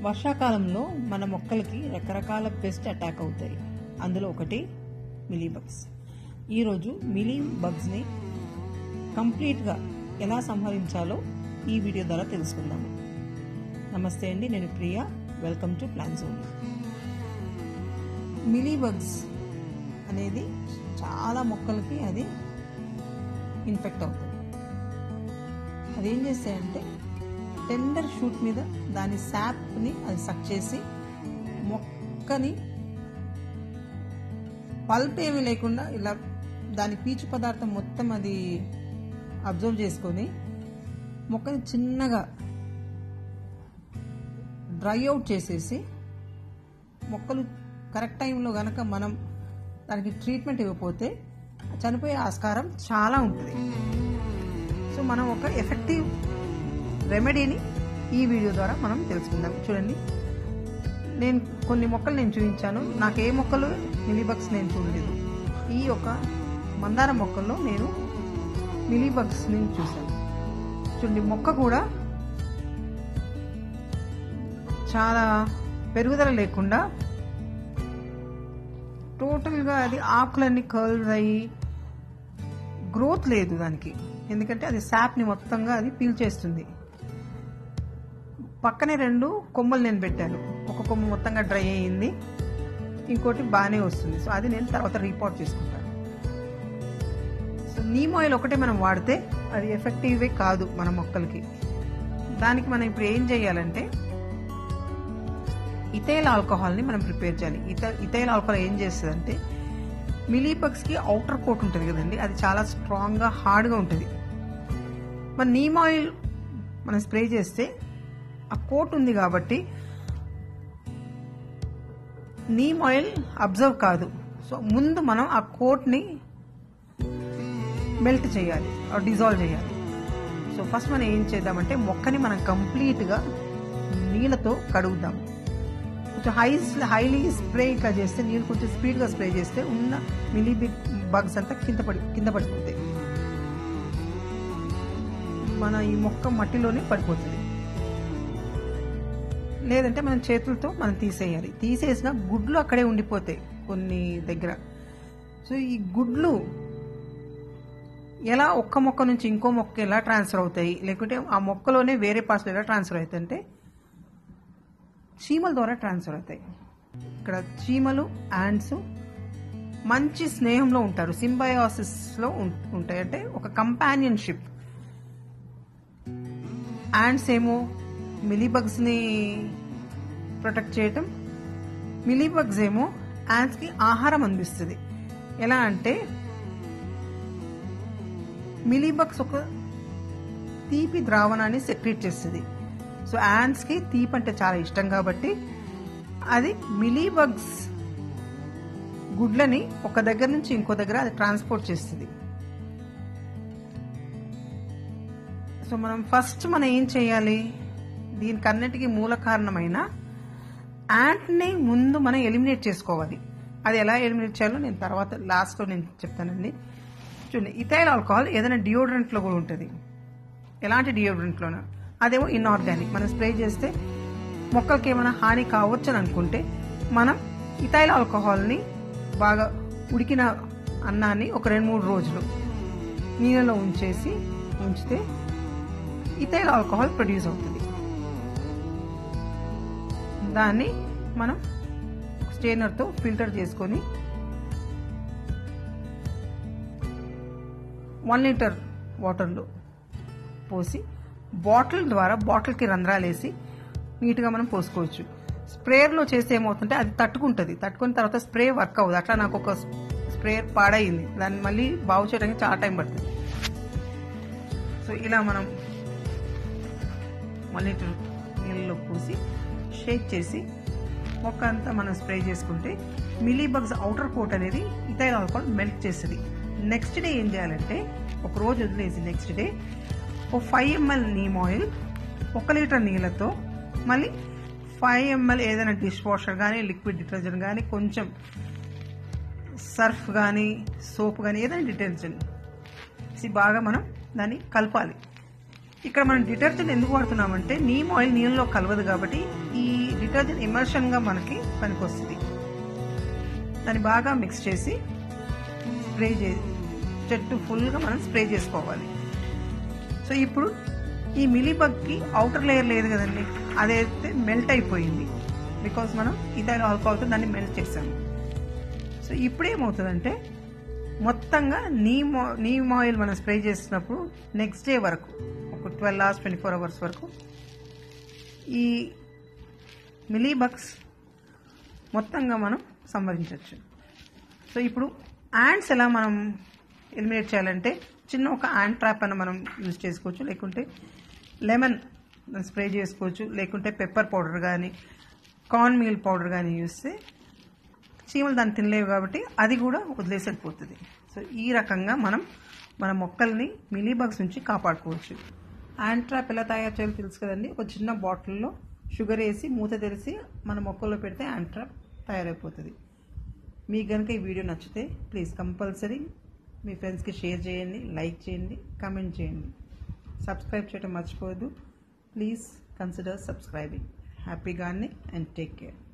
వర్షాకాలంలో మన మొక్కలకి రకరకాల పెస్ట్ అటాక్ అవుతాయి అందులో ఒకటి మిలీ బగ్స్ ఈరోజు మిలీ బగ్స్ని కంప్లీట్గా ఎలా సంహరించాలో ఈ వీడియో ద్వారా తెలుసుకుందాము నమస్తే అండి నేను Priya welcome to plan zone mealy bugs అనేది చాలా మొక్కలకి అది ఇన్ఫెక్ట్ అవుతుంది అది ఏం చేస్తాయంటే టెండర్ షూట్ మీద దాని శాప్ని అది సక్ చేసి మొక్కని పల్ప్ ఏమీ లేకుండా ఇలా దాని పీచు పదార్థం మొత్తం అది అబ్జర్వ్ చేసుకొని మొక్కని చిన్నగా డ్రై అవుట్ చేసేసి మొక్కలు కరెక్ట్ టైంలో కనుక మనం దానికి ట్రీట్మెంట్ ఇవ్వకపోతే చనిపోయే ఆస్కారం చాలా ఉంటుంది సో మనం ఒక ఎఫెక్టివ్ రెమెడీని ఈ వీడియో ద్వారా మనం తెలుసుకుందాం చూడండి నేను కొన్ని మొక్కలు నేను చూపించాను నాకు ఏ మొక్కలు మిలీబగ్స్ నేను చూడలేదు ఈ యొక్క మందార మొక్కల్లో నేను మిలీబగ్స్ని చూశాను చూడండి మొక్క కూడా చాలా పెరుగుదల లేకుండా టోటల్గా అది ఆకులన్నీ కర్ల్స్ అయ్యి గ్రోత్ లేదు దానికి ఎందుకంటే అది శాప్ని మొత్తంగా అది పీల్చేస్తుంది పక్కనే రెండు కొమ్మలు నేను పెట్టాను ఒక కొమ్మ మొత్తంగా డ్రై అయ్యింది ఇంకోటి బాగానే వస్తుంది సో అది నేను తర్వాత రిపోర్ట్ చేసుకుంటాను సో నీమ్ ఆయిల్ ఒకటే మనం వాడితే అది ఎఫెక్టివే కాదు మన మొక్కలకి దానికి మనం ఇప్పుడు ఏం చేయాలంటే ఇథైల్ ఆల్కహాల్ని మనం ప్రిపేర్ చేయాలి ఇథ ఇథైల్ ఆల్కహాల్ ఏం చేస్తుందంటే మిలీపక్స్కి అవుటర్ కోట్ ఉంటుంది కదండి అది చాలా స్ట్రాంగ్గా హార్డ్గా ఉంటుంది మన నీమ్ ఆయిల్ మనం స్ప్రే చేస్తే ఆ కోట్ ఉంది కాబట్టి నీమ్ ఆయిల్ అబ్జర్వ్ కాదు సో ముందు మనం ఆ కోట్ని మెల్ట్ చేయాలి డిజాల్వ్ చేయాలి సో ఫస్ట్ మనం ఏం చేద్దామంటే మొక్కని మనం కంప్లీట్గా నీళ్ళతో కడుగుదాం కొంచెం హై హైలీ స్ప్రే ఇట్లా చేస్తే నీళ్ళు కొంచెం స్పీడ్గా స్ప్రే చేస్తే ఉన్న మిలీ బిగ్ బగ్స్ అంతా కింద పడి కింద పడిపోతాయి మన ఈ మొక్క మట్టిలోనే పడిపోతుంది లేదంటే మనం చేతులతో మనం తీసేయాలి తీసేసిన గుడ్లు అక్కడే ఉండిపోతాయి కొన్ని దగ్గర సో ఈ గుడ్లు ఎలా ఒక్క మొక్క నుంచి ఇంకో మొక్క ఎలా ట్రాన్స్ఫర్ అవుతాయి లేకుంటే ఆ మొక్కలోనే వేరే పార్ట్స్ ఎలా ట్రాన్స్ఫర్ అవుతాయి అంటే చీమల ద్వారా ట్రాన్స్ఫర్ అవుతాయి ఇక్కడ చీమలు యాండ్స్ మంచి స్నేహంలో ఉంటారు సింబయాసిస్లో ఉంటాయి అంటే ఒక కంపానియన్షిప్ యాండ్స్ ఏమో మిలీబగ్స్ని ప్రొటెక్ట్ చేయటం మిలీబగ్స్ ఏమో యాండ్స్కి ఆహారం అందిస్తుంది ఎలా అంటే మిలీబగ్స్ ఒక తీపి ద్రావణాన్ని సెక్రెట్ చేస్తుంది సో యాండ్స్కి తీపి అంటే చాలా ఇష్టం కాబట్టి అది మిలీబగ్స్ గుడ్లని ఒక దగ్గర నుంచి ఇంకో దగ్గర అది ట్రాన్స్పోర్ట్ చేస్తుంది సో మనం ఫస్ట్ మనం ఏం చేయాలి దీనికన్నిటికీ మూల కారణమైన యాంట్ని ముందు మనం ఎలిమినేట్ చేసుకోవాలి అది ఎలా ఎలిమినేట్ చేయాలో నేను తర్వాత లాస్ట్లో నేను చెప్తానండి చూడండి ఇథైల్ ఆల్కహాల్ ఏదైనా డియోడ్రెంట్లో కూడా ఉంటుంది ఎలాంటి డియోడ్రెంట్లోనూ అదేమో ఇన్ఆర్గానిక్ మనం స్ప్రే చేస్తే మొక్కలకి ఏమైనా హాని కావచ్చు అని అనుకుంటే మనం ఇథైల్ ఆల్కహాల్ని బాగా ఉడికిన అన్నాన్ని ఒక రెండు మూడు రోజులు నీళ్ళలో ఉంచేసి ఉంచితే ఇథైల్ ఆల్కహాల్ ప్రొడ్యూస్ అవుతుంది దాన్ని మనం స్టేనర్తో ఫిల్టర్ చేసుకొని వన్ లీటర్ వాటర్లో పోసి బాటిల్ ద్వారా బాటిల్కి రంధ్రాలు వేసి నీట్గా మనం పోసుకోవచ్చు స్ప్రేయర్లో చేస్తే ఏమవుతుంటే అది తట్టుకుంటుంది తట్టుకున్న తర్వాత స్ప్రే వర్క్ అవ్వదు అట్లా నాకు ఒక స్ప్రేయర్ పాడైంది దాన్ని మళ్ళీ బాగు చేయడానికి చాలా టైం పడుతుంది సో ఇలా మనం వన్ లీటర్ నీళ్ళలో పోసి షేక్ చేసి మొక్క అంతా మనం స్ప్రే చేసుకుంటే మిలీ బగ్స్ అవుటర్ కోట్ అనేది ఇథైల్ ఆల్కహాల్ మెల్ట్ చేస్తుంది నెక్స్ట్ డే ఏం చేయాలంటే ఒక రోజు వదిలేసి నెక్స్ట్ డే ఓ ఫైవ్ ఎంఎల్ నీమ్ ఆయిల్ ఒక లీటర్ నీళ్ళతో మళ్ళీ ఫైవ్ ఎంఎల్ ఏదైనా డిష్ వాషర్ కానీ లిక్విడ్ డిటర్జెంట్ కానీ కొంచెం సర్ఫ్ కానీ సోప్ కానీ ఏదైనా డిటర్జెంట్ ఇది బాగా మనం దాన్ని కలపాలి ఇక్కడ మనం డిటర్జెంట్ ఎందుకు వాడుతున్నామంటే నీమ్ ఆయిల్ నీళ్ళలో కలవదు కాబట్టి ఈ డిటర్జెంట్ ఇమర్షన్గా మనకి పనికొస్తుంది దాన్ని బాగా మిక్స్ చేసి స్ప్రే చే చెట్టు ఫుల్గా మనం స్ప్రే చేసుకోవాలి సో ఇప్పుడు ఈ మిలీబగ్కి అవుటర్ లేయర్ లేదు కదండి అదైతే మెల్ట్ అయిపోయింది బికాస్ మనం ఇథైల్ ఆల్కహాల్తో దాన్ని మెల్ట్ చేసాము సో ఇప్పుడు ఏమవుతుందంటే మొత్తంగా నీమ్ నీమ్ ఆయిల్ మనం స్ప్రే చేసినప్పుడు నెక్స్ట్ డే వరకు ఒక twelve hours twenty four hours వరకు ఈ మిలీబగ్స్ మొత్తంగా మనం సంవరించవచ్చు సో ఇప్పుడు యాంట్స్ ఎలా మనం ఎలిమినేట్ చేయాలంటే చిన్న ఒక యాంట్ ట్రాప్ అని మనం యూజ్ చేసుకోవచ్చు లేకుంటే లెమన్ స్ప్రే చేసుకోవచ్చు లేకుంటే పెప్పర్ పౌడర్ కానీ కార్న్ మీల్ పౌడర్ కానీ యూస్తే చీమలు దాన్ని తినలేవు కాబట్టి అది కూడా వదిలేసి వెళ్ళిపోతుంది సో ఈ రకంగా మనం మన మొక్కల్ని మిలీబగ్స్ నుంచి కాపాడుకోవచ్చు యాంట్ ట్రాప్ ఎలా తయారు చేయాలో తెలుసు కదండి ఒక చిన్న బాటిల్లో షుగర్ వేసి మూత తెరిచి మన మొక్కల్లో పెడితే యాంట్ ట్రాప్ తయారైపోతుంది మీకు కనుక ఈ వీడియో నచ్చితే ప్లీజ్ కంపల్సరీ మీ ఫ్రెండ్స్కి షేర్ చేయండి లైక్ చేయండి కామెంట్ చేయండి సబ్స్క్రైబ్ చేయడం మర్చిపోవద్దు please consider subscribing happy gardening and take care